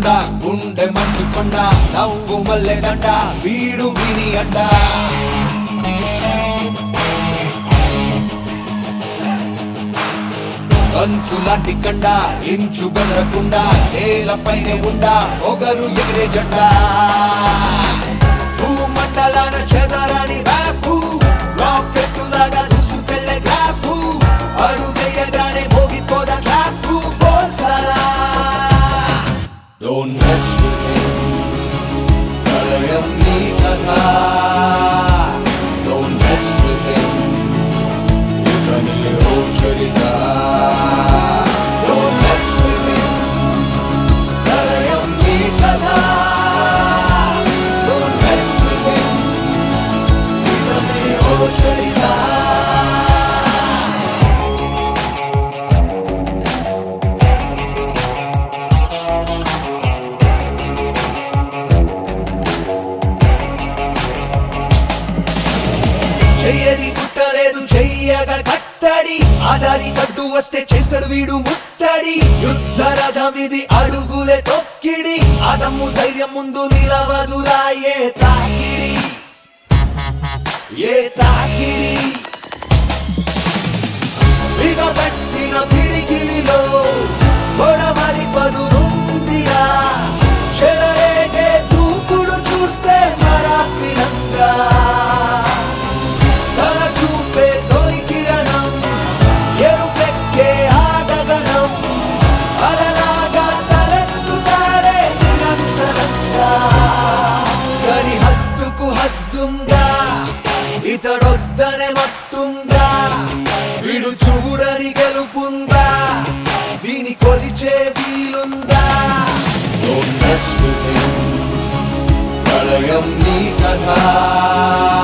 కొండ గుండె మంచు కొండ నవ్వు మల్లె దండ వీడు విని అండ కంచు లాంటి కండ ఇంచు బెదరకుండా నేలపైనే ఉండా ఒకరు ఎగిరే జెండా భూమండలాన చెదరని వ్యాపు రాకెట్ లాగా దూసుకెళ్లే గ్రాఫు అడుగేయగానే మోగిపోద ట్రాపు బోల్సలా Don't mess with him ప్రళయం నీ కథ Don't mess with him ఇతని ఓ చరిత Don't mess with him ప్రళయం నీ కథ Don't mess with him ఇతని ఓ చరిత చెయ్యని పుట్టలేదు చెయ్యగా కట్టడి ఆధారి కట్టు వస్తే చేస్తాడు వీడు ముట్టడి యుద్ధ రథమిది అడుగులే తొక్కిడి అదమ్ము ధైర్యం ముందు నిలవదురా ఏ తాకిడి ఏ తాకిడి బిగబట్టిన పిడికిలిలో గొడవలి పదునుందిరా చెలరేగే దూకుడు చూస్తే మరాఫిరంగా తన చూపే తొలి కిరణం ఎరుపెక్కే ఆగగనం అలలాగా తలెత్తుతాడే నిరంతరంగా సరిహద్దుకు హద్దుందా ఇతడొద్దనే మట్టుందా వీడు చూడని గెలుపుందా వీని కొలిచే వీలుందా Don't mess with him ప్రళయం నీ కథ